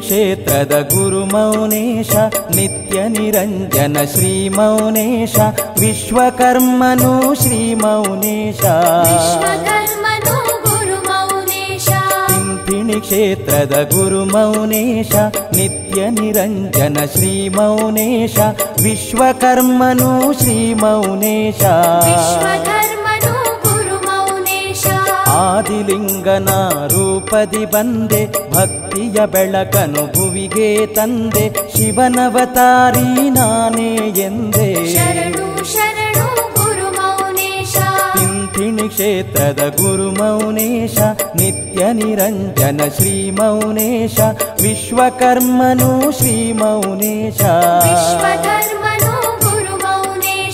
ಕ್ಷೇತ್ರದ ಗುರು ಮೌನೇಶ ನಿತ್ಯ ನಿರಂಜನ ಶ್ರೀ ಮೌನೇಶ ವಿಶ್ವಕರ್ಮನು ಶ್ರೀ ಮೌನೇಶ ವಿಶ್ವಕರ್ಮನು ಗುರು ಮೌನೇಶ ತಿಂತಿಣಿ ಕ್ಷೇತ್ರದ ಗುರು ಮೌನೇಶ ನಿತ್ಯ ನಿರಂಜನ ಶ್ರೀ ಮೌನೇಶ ವಿಶ್ವಕರ್ಮನು ಶ್ರೀ ಮೌನೇಶ ವಿಶ್ವಕರ್ಮನು ಗುರು ಮೌನೇಶ ಆದಿಲಿಂಗನ ರೂಪದಿ ಬಂದೆ ಭಕ್ತಿಯ ಬೆಳಕನು ಭುವಿಗೆ ತಂದೆ ಶಿವನವತಾರಿ ನಾನೇ ಎಂದೆ ಶರಣು ಶರಣು ಗುರು ಮೌನೇಶ ತಿಂಥಿಣಿ ಕ್ಷೇತ್ರದ ಗುರು ಮೌನೇಶ ನಿತ್ಯ ನಿರಂಜನ ಶ್ರೀ ಮೌನೇಶ ವಿಶ್ವಕರ್ಮನು ಶ್ರೀ ಮೌನೇಶ ವಿಶ್ವಕರ್ಮನು ಗುರು ಮೌನೇಶ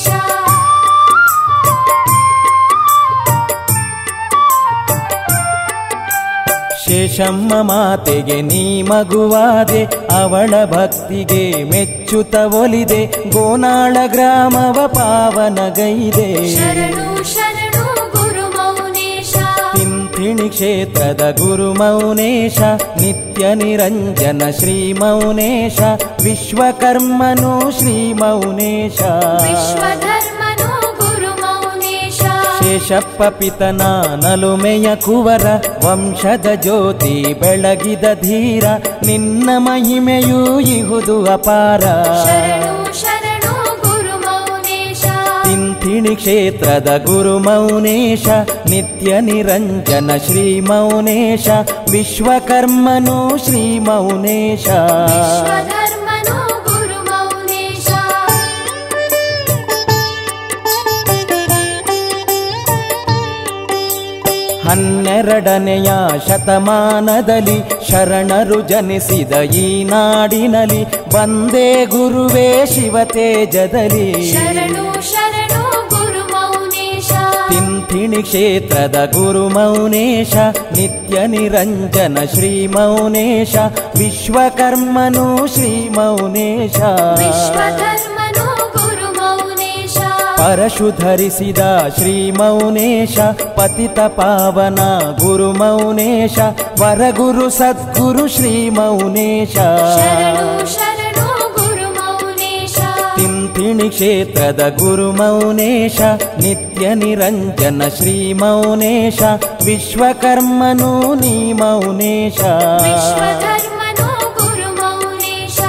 ಶೇಷಮ್ಮ ಮಾತೆಗೆ ನೀ ಮಗುವಾದೆ ಅವಳ ಭಕ್ತಿಗೆ ಮೆಚ್ಚುತ ಒಲಿದೆ ಗೋನಾಳ ಗ್ರಾಮವ ಪಾವನಗೈದೆ ಶರಣು ಶರಣು ಗುರು ಮೌನೇಶ ತಿಂಥಿಣಿ ಕ್ಷೇತ್ರದ ಗುರು ಮೌನೇಶ ನಿತ್ಯ ನಿರಂಜನ ಶ್ರೀ ಮೌನೇಶ ವಿಶ್ವಕರ್ಮನು ಶ್ರೀ ಮೌನೇಶ ವಿಶ್ವಧರ್ಮನು ಗುರು ಮೌನೇಶ ಶೇಷಪ್ಪ ಪಿತನ ನಲುಮೆಯ ಕುವರ ವಂಶದ ಜ್ಯೋತಿ ಬೆಳಗಿದ ಧೀರ ನಿನ್ನ ಮಹಿಮೆಯೂ ಇಹುದು ಅಪಾರ ಶರಣು ಶರಣು ಗುರು ಮೌನೇಶ ತಿಂಥಿಣಿ ಕ್ಷೇತ್ರದ ಗುರು ಮೌನೇಶ ನಿತ್ಯ ನಿರಂಜನ ಶ್ರೀ ಮೌನೇಶ ವಿಶ್ವಕರ್ಮನು ಶ್ರೀ ಮೌನೇಶ ವಿಶ್ವಧರ್ಮನು ಗುರು ಮೌನೇಶ ಹನ್ನೆರಡನೆಯ ಶತಮಾನದಲ್ಲಿ ಶರಣರು ಜನಿಸಿದ ಈ ನಾಡಿನಲ್ಲಿ ಬಂದೇ ಗುರುವೇ ಶಿವತೇಜದಲ್ಲಿ ಶರಣು ಶರಣು ಗುರು ಮೌನೇಶ ತಿಂಥಿಣಿ ಕ್ಷೇತ್ರದ ಗುರು ಮೌನೇಶ ನಿತ್ಯ ನಿರಂಜನ ಶ್ರೀ ಮೌನೇಶ ವಿಶ್ವಕರ್ಮನು ಶ್ರೀ ಮೌನೇಶ ವಿಶ್ವಧರ್ಮನು ಗುರು ಮೌನೇಶ ಪರಶು ಧರಿಸಿದ ಶ್ರೀ ಮೌನೇಶ ಪತಿತ ಪಾವನ ಗುರು ಮೌನೇಶ ವರಗುರು ಸದ್ಗುರು ಶ್ರೀ ಮೌನೇಶ ಶರಣು ಶರಣು ಗುರು ಮೌನೇಶ ತಿಂಥಿಣಿ ಕ್ಷೇತ್ರದ ಗುರು ಮೌನೇಶ ನಿತ್ಯ ನಿರಂಜನ ಶ್ರೀ ಮೌನೇಶ ವಿಶ್ವಕರ್ಮನು ನೀ ಮೌನೇಶ ವಿಶ್ವಧರ್ಮನು ಗುರು ಮೌನೇಶ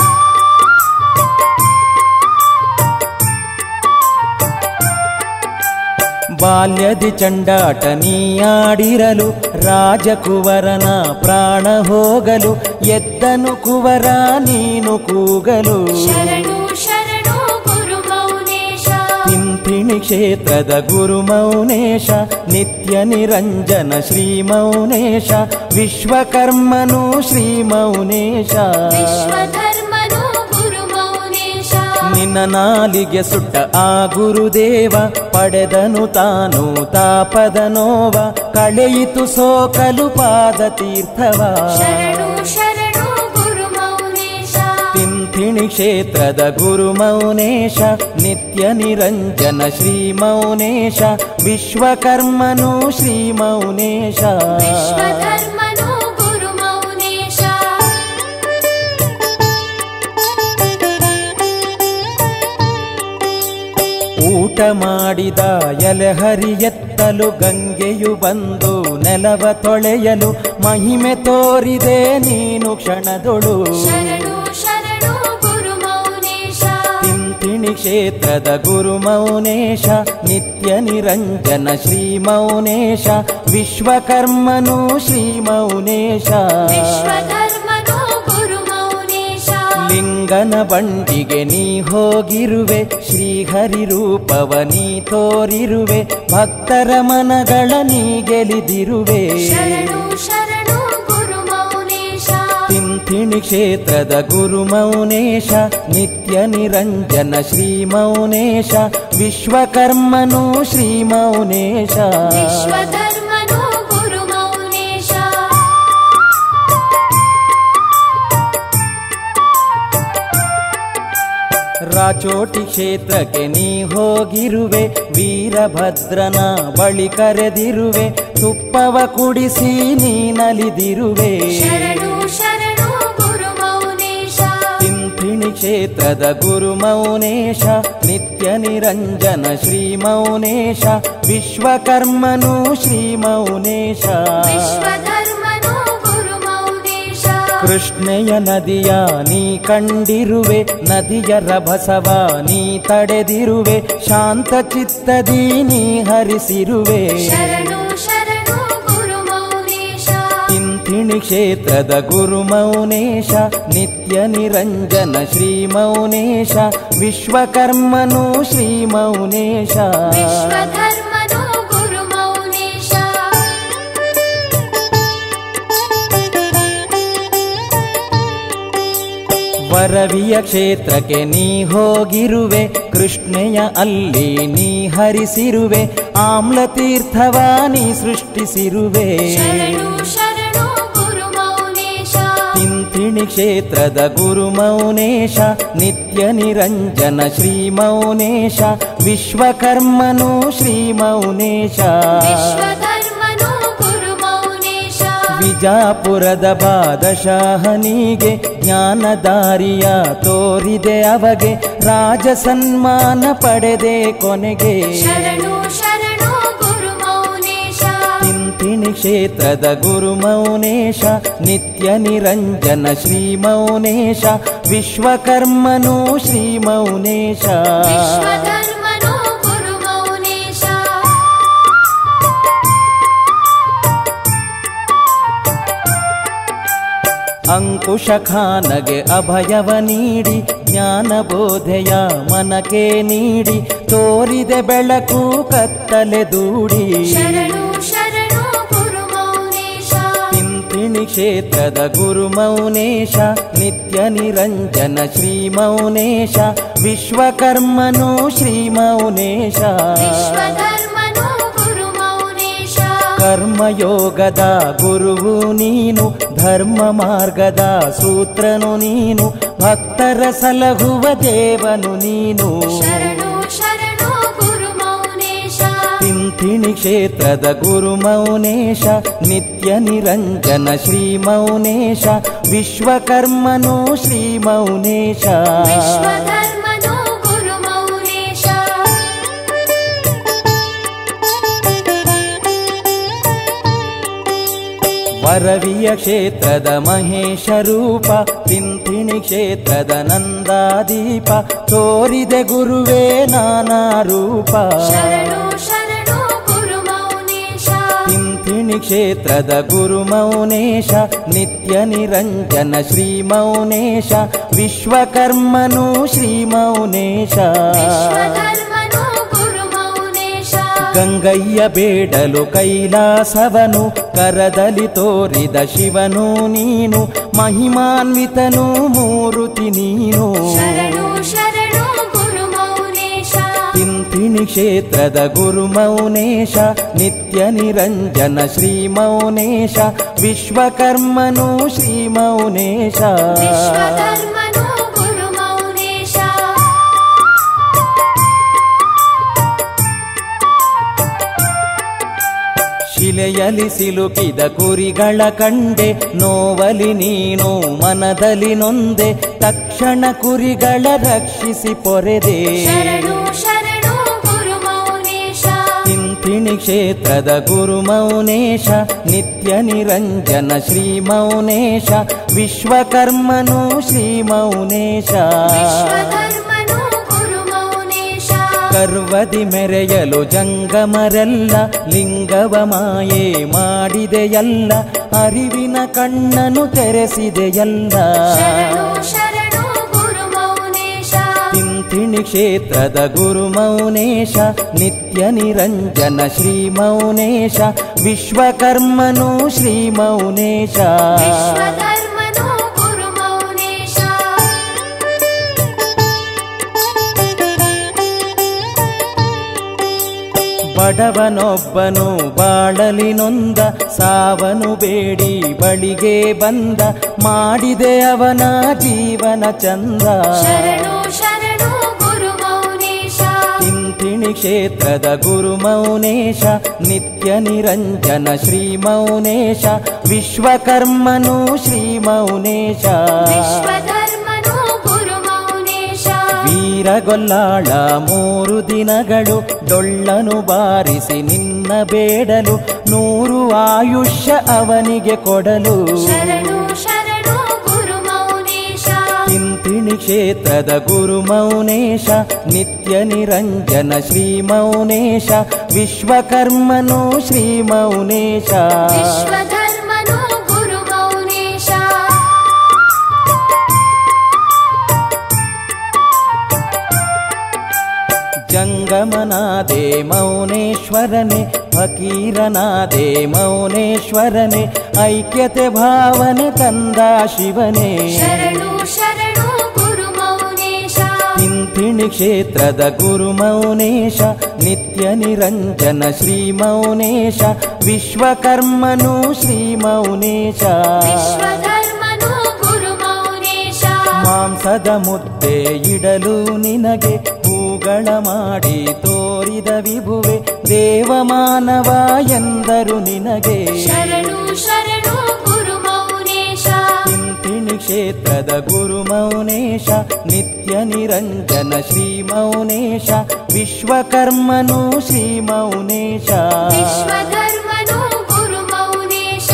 ಬಾಲ್ಯದಿ ಚಂಡಾಟ ನೀಯಾಡಿರಲು ರಾಜಕುವರನ ಪ್ರಾಣ ಹೋಗಲು ಎದ್ದನು ಕುವರ ನೀನು ಕೂಗಲು ಶರಣು ಶರಣು ಗುರು ಮೌನೇಶ ತಿಂಥಿಣಿ ಕ್ಷೇತ್ರದ ಗುರು ಮೌನೇಶ ನಿತ್ಯ ನಿರಂಜನ ಶ್ರೀ ಮೌನೇಶ ವಿಶ್ವಕರ್ಮನು ಶ್ರೀ ಮೌನೇಶ ವಿಶ್ವಧರ್ಮನು ಗುರು ಮೌನೇಶ ನಿನ್ನ ನಾಲಿಗೆ ಸುಟ್ಟ ಆ ಗುರುದೇವ ಪಡೆದನು ತಾನು ತಾಪದ ನೋವ ಕಳೆಯಿತು ಸೋಕಲು ಪಾದ ತೀರ್ಥವ ಶರಣು ಶರಣು ಗುರು ಮೌನೇಶ ತಿಂಥಿಣಿ ಕ್ಷೇತ್ರದ ಗುರು ಮೌನೇಶ ನಿತ್ಯ ನಿರಂಜನ ಶ್ರೀ ಮೌನೇಶ ವಿಶ್ವಕರ್ಮನು ಶ್ರೀ ಮೌನೇಶ ವಿಶ್ವಧರ್ಮನು ಗುರು ಮೌನೇಶ ಊಟ ಮಾಡಿದ ಎಲೆ ಹರಿಯೆತ್ತಲು ಗಂಗೆಯು ಬಂದು ನೆಲವ ತೊಳೆಯಲು ಮಹಿಮೆ ತೋರಿದೆ ನೀನು ಕ್ಷಣದೊಳು ಶರಣು ಶರಣು ಗುರು ಮೌನೇಶ ತಿಂತಿಣಿ ಕ್ಷೇತ್ರದ ಗುರು ಮೌನೇಶ ನಿತ್ಯ ನಿರಂಜನ ಶ್ರೀ ಮೌನೇಶ ವಿಶ್ವಕರ್ಮನು ಶ್ರೀ ಮೌನೇಶ ವಿಶ್ವಧರ್ಮನು ಗುರು ಮೌನೇಶ ಲಿಂಗನ ಬಂಡಿಗೆ ನೀ ಹೋಗಿರುವೆ ಶ್ರೀಹರಿ ರೂಪವ ನೀ ತೋರಿರುವೆ ಭಕ್ತರ ಮನಗಳ ನೀ ಗೆಲಿದಿರುವೆ ಶರಣು ಶರಣು ಗುರು ಮೌನೇಶ ತಿಂಥಿಣಿ ಕ್ಷೇತ್ರದ ಗುರು ಮೌನೇಶ ನಿತ್ಯ ನಿರಂಜನ ಶ್ರೀ ಮೌನೇಶ ವಿಶ್ವಕರ್ಮನು ಶ್ರೀ ಮೌನೇಶ ವಿಶ್ವಧರ್ಮನು ಗುರು ಮೌನೇಶ ರಾಚೋಟಿ ಕ್ಷೇತ್ರಕ್ಕೆ ನೀ ಹೋಗಿರುವೆ ವೀರಭದ್ರನ ಬಳಿ ಕರೆದಿರುವೆ ತುಪ್ಪವ ಕುಡಿಸಿ ನೀ ನಲಿದಿರುವೆ ಶರಣು ಶರಣು ಗುರು ತಿಂಥಿಣಿ ಕ್ಷೇತ್ರದ ಗುರು ಮೌನೇಶ ನಿತ್ಯ ನಿರಂಜನ ಶ್ರೀ ಮೌನೇಶ ವಿಶ್ವಕರ್ಮನು ಶ್ರೀ ಮೌನೇಶ ವಿಶ್ವಧರ್ಮನು ಗುರು ಮೌನೇಶ ಕೃಷ್ಣೆಯ ನದಿಯ ನೀ ಕಂಡಿರುವೆ ನದಿಯ ರಭಸವ ನೀ ತಡೆದಿರುವೆ ಶಾಂತ ಚಿತ್ತದಿ ನೀ ಹರಿಸಿರುವೆ ಶರಣು ಶರಣು ಗುರು ಮೌನೇಶ ತಿಂಥಿಣಿ ಕ್ಷೇತ್ರದ ಗುರು ಮೌನೇಶ ನಿತ್ಯ ನಿರಂಜನ ಶ್ರೀ ಮೌನೇಶ ವಿಶ್ವಕರ್ಮನು ಶ್ರೀ ಮೌನೇಶ ವಿಶ್ವಧರ್ಮನು ಗುರು ಮೌನೇಶ ವರವಿಯ ಕ್ಷೇತ್ರಕ್ಕೆ ನೀ ಹೋಗಿರುವೆ ಕೃಷ್ಣೆಯ ಅಲ್ಲಿ ನೀ ಹರಿಸಿರುವೆ ಆಮ್ಲ ತೀರ್ಥವ ನೀ ಸೃಷ್ಟಿಸಿರುವೆ ಶರಣು ಶರಣು ಗುರು ಮೌನೇಶ ತಿಂಥಿಣಿ ಕ್ಷೇತ್ರದ ಗುರು ಮೌನೇಶ ನಿತ್ಯ ನಿರಂಜನ ಶ್ರೀ ಮೌನೇಶ ವಿಶ್ವಕರ್ಮನು ಶ್ರೀ ಮೌನೇಶ ವಿಶ್ವಧರ್ಮನು ಗುರು ಮೌನೇಶ ವಿಜಾಪುರದ ಬಾದಶಾಹನಿಗೆ ಜ್ಞಾನದಾರಿಯ ತೋರಿದೆ ಅವಗೆ ರಾಜ ಸನ್ಮಾನ ಪಡೆದೆ ಕೊನೆಗೆ ಶರಣು ಶರಣು ಗುರು ಮೌನೇಶ ತಿಂಥಿಣಿ ಕ್ಷೇತ್ರದ ಗುರು ಮೌನೇಶ ನಿತ್ಯ ನಿರಂಜನ ಶ್ರೀ ಮೌನೇಶ ವಿಶ್ವಕರ್ಮನು ಶ್ರೀ ಮೌನೇಶ ವಿಶ್ವಧರ್ಮನು ಗುರು ಮೌನೇಶ ಅಂಕುಶಖಾನಗೆ ಅಭಯವ ನೀಡಿ ಜ್ಞಾನ ಬೋಧೆಯ ಮನಕೆ ನೀಡಿ ತೋರಿದೆ ಬೆಳಕು ಕತ್ತಲೆ ದೂಡಿ ಶರಣು ಶರಣು ಗುರು ಮೌನೇಶ ತಿಂಥಿಣಿ ಕ್ಷೇತ್ರದ ಗುರು ಮೌನೇಶ ನಿತ್ಯ ನಿರಂಜನ ಶ್ರೀ ಮೌನೇಶ ವಿಶ್ವಕರ್ಮನು ಶ್ರೀ ಮೌನೇಶ ವಿಶ್ವಧರ್ಮನು ಗುರು ಮೌನೇಶ ಕರ್ಮಯೋಗದ ಗುರುವು ನೀನು ಧರ್ಮ ಮಾರ್ಗದ ಸೂತ್ರನು ನೀನು ಭಕ್ತರ ಸಲಹುವ ದೇವನು ನೀನು ಶರಣು ಶರಣು ಗುರು ಮೌನೇಶ ತಿಂಥಿಣಿ ಕ್ಷೇತ್ರದ ಗುರು ಮೌನೇಶ ನಿತ್ಯ ನಿರಂಜನ ಶ್ರೀ ಮೌನೇಶ ವಿಶ್ವಕರ್ಮನು ಶ್ರೀ ಮೌನೇಶ ವಿಶ್ವಧರ್ಮನು ಗುರು ಮೌನೇಶ ವರವಿಯ ಕ್ಷೇತ್ರದ ಮಹೇಶ ರೂಪ ತಿಂಥಿಣಿ ಕ್ಷೇತ್ರದ ನಂದಾದೀಪ ತೋರಿದೆ ಗುರುವೇ ನಾನಾ ರೂಪ ಶರಣು ಶರಣು ಗುರು ಮೌನೇಶ ತಿಂಥಿಣಿ ಕ್ಷೇತ್ರದ ಗುರು ಮೌನೇಶ ನಿತ್ಯ ನಿರಂಜನ ಶ್ರೀ ಮೌನೇಶ ವಿಶ್ವಕರ್ಮನು ಶ್ರೀ ಮೌನೇಶ ವಿಶ್ವಧರ್ಮನು ಗುರು ಮೌನೇಶ ಗಂಗಯ್ಯ ಬೇಡಲು ಕೈಲಾಸವನು ಕರದಲ್ಲಿ ತೋರಿದ ಶಿವನು ನೀನು ಮಹಿಮಾನ್ವಿತನು ಮೂರುತಿ ನೀನು ಶರಣು ಶರಣು ಗುರು ಮೌನೇಶ ತಿಂಥಿಣಿ ಕ್ಷೇತ್ರದ ಗುರು ಮೌನೇಶ ನಿತ್ಯ ನಿರಂಜನ ಶ್ರೀ ಮೌನೇಶ ವಿಶ್ವಕರ್ಮನು ಶ್ರೀ ಮೌನೇಶ ವಿಶ್ವಧರ್ಮನು ಗುರು ಮೌನೇಶ ಶಿಲೆಯಲಿ ಸಿಲುಕಿದ ಕುರಿಗಳ ಕಂಡೆ ನೋವಲಿ ನೀನು ಮನದಲ್ಲಿ ನೊಂದೆ ತಕ್ಷಣ ಕುರಿಗಳ ರಕ್ಷಿಸಿ ಪೊರೆದೆ ಶರಣು ಶರಣು ಗುರು ಮೌನೇಶ ತಿಂಥಿಣಿ ಕ್ಷೇತ್ರದ ಗುರು ಮೌನೇಶ ನಿತ್ಯ ನಿರಂಜನ ಶ್ರೀ ಮೌನೇಶ ವಿಶ್ವಕರ್ಮನು ಶ್ರೀ ಮೌನೇಶ ವಿಶ್ವಧರ್ಮನು ಗುರು ಮೌನೇಶ ಕರ್ವದಿ ಮೆರೆಯಲು ಜಂಗಮರೆಲ್ಲ ಲಿಂಗವ ಮಾಯೆ ಮಾಡಿದೆಯಲ್ಲ ಅರಿವಿನ ಕಣ್ಣನು ತೆರೆಸಿದೆಯಲ್ಲ ಶರಣು ಶರಣು ಗುರು ಮೌನೇಶ ತಿಂಥಿಣಿ ಕ್ಷೇತ್ರದ ಗುರು ಮೌನೇಶ ನಿತ್ಯ ನಿರಂಜನ ಶ್ರೀ ಮೌನೇಶ ವಿಶ್ವಕರ್ಮನು ಶ್ರೀ ಮೌನೇಶ ವಿಶ್ವಧರ್ಮನು ಗುರು ಮೌನೇಶ ಬಡವನೊಬ್ಬನು ಬಾಳಲಿ ನೊಂದ ಸಾವನು ಬೇಡಿ ಬಳಿಗೆ ಬಂದ ಮಾಡಿದೆ ಅವನ ಜೀವನ ಚಂದ ಶರಣು ಶರಣು ಗುರು ಮೌನೇಶ ತಿಂಥಿಣಿ ಕ್ಷೇತ್ರದ ಗುರು ಮೌನೇಶ ನಿತ್ಯ ನಿರಂಜನ ಶ್ರೀ ಮೌನೇಶ ವಿಶ್ವಕರ್ಮನು ಶ್ರೀ ಮೌನೇಶ ವಿಶ್ವಧರ್ಮನು ಗುರು ಮೌನೇಶ ವೀರಗೊಲ್ಲಾಳ ಮೂರು ದಿನಗಳು ಡೊಳ್ಳನು ಬಾರಿಸಿ ನಿನ್ನ ಬೇಡಲು ನೂರು ಆಯುಷ್ಯ ಅವನಿಗೆ ಕೊಡಲು ಶರಣು ಶರಣು ಗುರು ಮೌನೇಶ ತಿಂತಿಣಿ ಕ್ಷೇತ್ರದ ಗುರು ಮೌನೇಶ ನಿತ್ಯ ನಿರಂಜನ ಶ್ರೀ ಮೌನೇಶ ವಿಶ್ವಕರ್ಮನು ಶ್ರೀ ಮೌನೇಶ ವಿಶ್ವಧರ್ಮನು ಗುರು ಮೌನೇಶ ಜಂಗಮನಾದೆ ಮೌನೇಶ್ವರನೆ ಫಕೀರನಾದೆ ಮೌನೇಶ್ವರನೆ ಐಕ್ಯತೆ ಭಾವನೆ ತಂದ ಶಿವನೇ ಶರಣು ಶರಣು ಗುರು ಮೌನೇಶ ತಿಂತಿಣಿ ಕ್ಷೇತ್ರದ ಗುರು ಮೌನೇಶ ನಿತ್ಯ ನಿರಂಜನ ಶ್ರೀ ಮೌನೇಶ ವಿಶ್ವಕರ್ಮನು ಶ್ರೀ ಮೌನೇಶ ವಿಶ್ವಧರ್ಮನು ಗುರು ಮೌನೇಶ ಮಾಂಸದ ಮುದ್ದೆ ಇಡಲು ನಿನಗೆ ಹೂಗಳ ಮಾಡಿ ತೋರಿದ ವಿಭುವೆ ದೇವಮಾನವ ಎಂದರು ನಿನಗೆ ಶರಣು ಶರಣು ಗುರು ಮೌನೇಶ ತಿಂತಿಣಿ ಕ್ಷೇತ್ರದ ಗುರು ಮೌನೇಶ ನಿತ್ಯ ನಿರಂಜನ ಶ್ರೀ ಮೌನೇಶ ವಿಶ್ವಕರ್ಮನು ಶ್ರೀ ಮೌನೇಶ ವಿಶ್ವಧರ್ಮನು ಗುರು ಮೌನೇಶ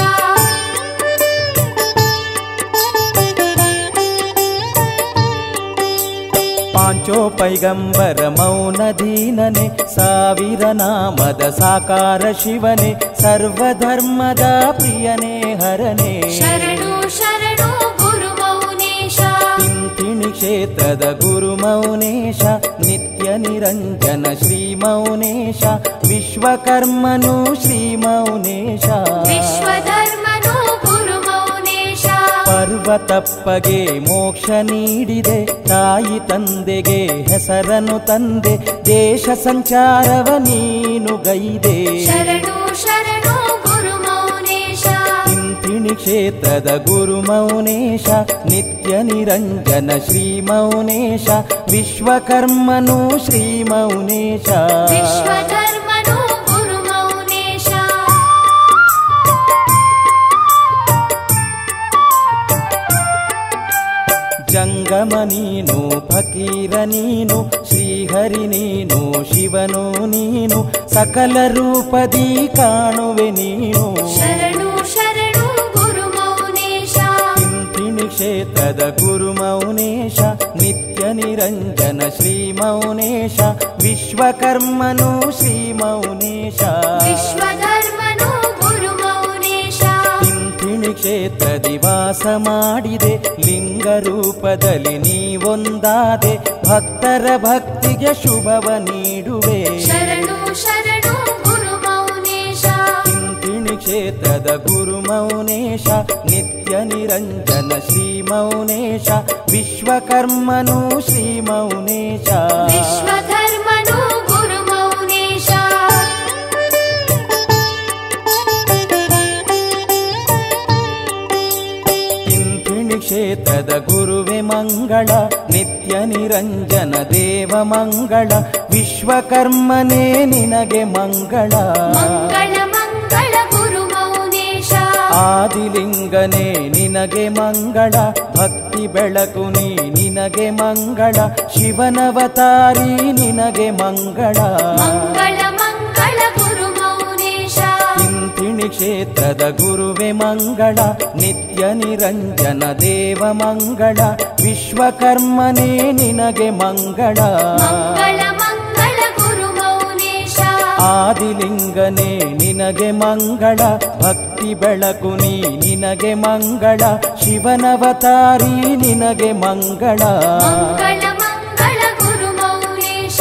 ಪಾಂಚೋ ಪೈಗಂಬರ ಮೌನದೀನನೆ ಸಾವಿರ ನಾಮದ ಸಾಕಾರ ಶಿವನೇ ಸರ್ವಧರ್ಮದ ಪ್ರಿಯನೇ ಹರನೇ ಶರಣು ಶರಣು ಗುರು ಮೌನೇಶ ತಿಂತಿಣಿ ಕ್ಷೇತ್ರದ ಗುರು ಮೌನೇಶ ನಿತ್ಯ ನಿರಂಜನ ಶ್ರೀ ಮೌನೇಶ ವಿಶ್ವಕರ್ಮನು ಶ್ರೀ ಮೌನೇಶ ವಿಶ್ವಧರ್ಮನು ಗುರು ಮೌನೇಶ ಪರ್ವತಪ್ಪಗೆ ಮೋಕ್ಷ ನೀಡಿದೆ ತಾಯಿ ತಂದೆಗೆ ಹೆಸರನ್ನು ತಂದೆ ದೇಶ ಸಂಚಾರವ ನೀನು ಗೈದೆ ಶರಣು ಶರಣು ಗುರು ಮೌನೇಶ ತಿಂತಿಣಿ ಕ್ಷೇತ್ರದ ಗುರು ಮೌನೇಶ ನಿತ್ಯ ನಿರಂಜನ ಶ್ರೀ ಮೌನೇಶ ವಿಶ್ವಕರ್ಮನು ಶ್ರೀ ಮೌನೇಶ ವಿಶ್ವಧರ್ಮನು ಗುರು ಮೌನೇಶ ಜಂಗಮ ನೀನು ಫಕೀರ ನೀನು ಶ್ರೀಹರಿ ನೀನು ಶಿವನು ನೀನು ಸಕಲ ರೂಪದಿ ಕಾಣುವೆ ನೀನು ಶರಣು ಶರಣು ಗುರು ಮೌನೇಶ ತಿಂತಿಣಿ ಕ್ಷೇತ್ರದ ಗುರು ಮೌನೇಶ ನಿತ್ಯ ನಿರಂಜನ ಶ್ರೀ ಮೌನೇಶ ವಿಶ್ವಕರ್ಮನು ಶ್ರೀ ಮೌನೇಶ ವಿಶ್ವಧರ್ಮನು ಗುರು ಮೌನೇಶ ತಿಂತಿಣಿ ಕ್ಷೇತ್ರದಿ ವಾಸ ಮಾಡಿದೆ ಲಿಂಗ ರೂಪದಲ್ಲಿ ನೀವೊಂದಾದೆ ಭಕ್ತರ ಭಕ್ತಿಗೆ ಶುಭವ ನೀಡುವೆ ಶರಣು ಶರಣು ಗುರು ಮೌನೇಶ ತಿಂತಿಣಿ ಕ್ಷೇತ್ರದ ಗುರು ಮೌನೇಶ ನಿತ್ಯ ನಿರಂಜನ ಶ್ರೀ ಮೌನೇಶ ವಿಶ್ವಕರ್ಮನು ಶ್ರೀ ಮೌನೇಶ ವಿಶ್ವಧರ್ಮನು ಗುರು ಮೌನೇಶ ತಿಂತಿಣಿ ಕ್ಷೇತ್ರದ ಗುರುವೆ ಮಂಗಳ ನಿತ್ಯ ನಿರಂಜನ ದೇವ ಮಂಗಳ ವಿಶ್ವಕರ್ಮನೇ ನಿನಗೆ ಮಂಗಳ ಮಂಗಳ ಮಂಗಳ ಗುರು ಮೌನೇಶ ಆದಿಲಿಂಗನೇ ನಿನಗೆ ಮಂಗಳ ಭಕ್ತಿ ಬೆಳಕು ನೀ ನಿನಗೆ ಮಂಗಳ ಶಿವನವತಾರಿ ನಿನಗೆ ಮಂಗಳ ಮಂಗಳ ಮಂಗಳ ಗುರು ಮೌನೇಶ ತಿಂತಿಣಿ ಕ್ಷೇತ್ರದ ಗುರುವೆ ಮಂಗಳ ನಿತ್ಯ ನಿರಂಜನ ದೇವ ಮಂಗಳ ವಿಶ್ವಕರ್ಮನೇ ನಿನಗೆ ಮಂಗಳ ಮಂಗಳ ಮಂಗಳ ಗುರು ಮೌನೇಶ ಆದಿಲಿಂಗನೇ ನಿನಗೆ ಮಂಗಳ ಭಕ್ತಿ ಬೆಳಕು ನೀ ನಿನಗೆ ಮಂಗಳ ಶಿವನವತಾರಿ ನಿನಗೆ ಮಂಗಳ ಮಂಗಳ ಮಂಗಳ ಗುರು ಮೌನೇಶ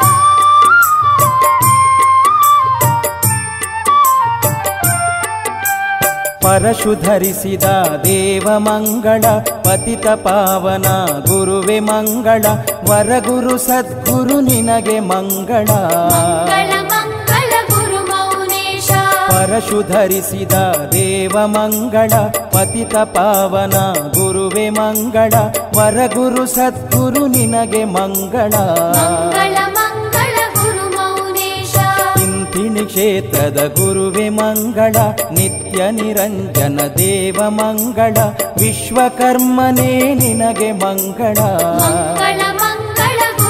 ಪರಶು ಧರಿಸಿದ ದೇವ ಮಂಗಳ ಪತಿತ ಪಾವನ ಗುರುವೆ ಮಂಗಳ ವರಗುರು ಸದ್ಗುರು ನಿನಗೆ ಮಂಗಳ ಮಂಗಳ ಮಂಗಳ ಗುರು ಮೌನೇಶ ಪರಶು ಧರಿಸಿದ ದೇವ ಮಂಗಳ ಪತಿತ ಪಾವನ ಗುರುವೆ ಮಂಗಳ ವರಗುರು ಸದ್ಗುರು ನಿನಗೆ ಮಂಗಳ ಮಂಗಳ ಮಂಗಳ ಗುರು ಮೌನೇಶ ತಿಂತಿಣಿ ಕ್ಷೇತ್ರದ ಗುರುವೆ ಮಂಗಳ ನಿತ್ಯ ನಿರಂಜನ ದೇವ ಮಂಗಳ ವಿಶ್ವಕರ್ಮನೇ ನಿನಗೆ ಮಂಗಳ ಮಂಗಳ ಮಂಗಳ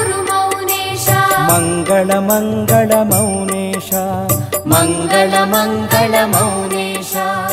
ಮಂಗಳ ಮಂಗಳ ಮೌನೇಶ ಮಂಗಳ ಮಂಗಳ ಮೌನೇಶ